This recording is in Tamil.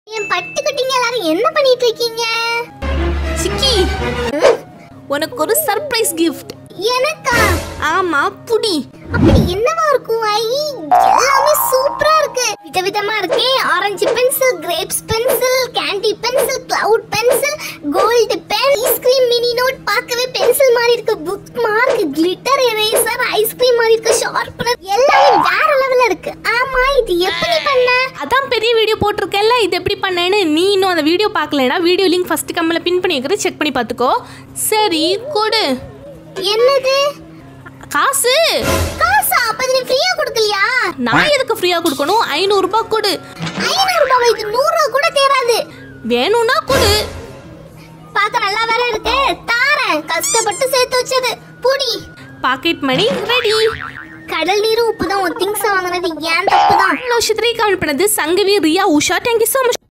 என் பட்டுக்குட்டிங்க எல்லாரும் என்ன பண்ணிட்டு இருக்கீங்க சிக்கி உனக்கு ஒரு சர்ப்ரைஸ் கிஃப்ட் எனக்கா ஆமா புடி அப்படி என்னவா இருக்கும் ஐ எல்லாமே சூப்பரா இருக்கு விதவிதமா இருக்கே orange pencil grapes pencil candy pencil cloud pencil gold pen ice cream mini note பார்க்கவே பென்சில் மாதிரி இருக்கு bookmark glitter eraser ice cream மாதிரி இருக்கு ஷார்ப்னர் எல்லாமே வேற லெவல்ல இருக்கு ஆமா இது எப்படி பண்ண அதான் பெரிய வீடியோ போட்டிருக்கேன்ல இது எப்படி பண்ணேன்னு நீ இன்னும் அந்த வீடியோ பார்க்கலனா வீடியோ லிங்க் ஃபர்ஸ்ட் கம்மில் பின் பண்ணி வைக்கிறேன் செக் பண்ணி பார்த்துக்கோ சரி கொடு என்னது காசு காசா அப்ப இது நீ ஃப்ரீயா கொடுக்கலையா நான் எதுக்கு ஃப்ரீயாக கொடுக்கணும் ஐநூறுரூபா கொடு ஐநூறு ரூபாய் இது நூறு ரூபாய் கூட தேராது வேணும்னா கொடு பார்க்க நல்லா வேற இருக்கு தாரேன் கஷ்டப்பட்டு சேர்த்து வச்சது புடி பாக்கெட் மணி ரெடி கடல் நீரும் உப்பு தான் திங்ஸ் வாங்கினது ஏன் தப்பு தான் இவ்வளோ விஷயத்துலேயே கமெண்ட் பண்ணது Sangavi Riya Usha thank you so much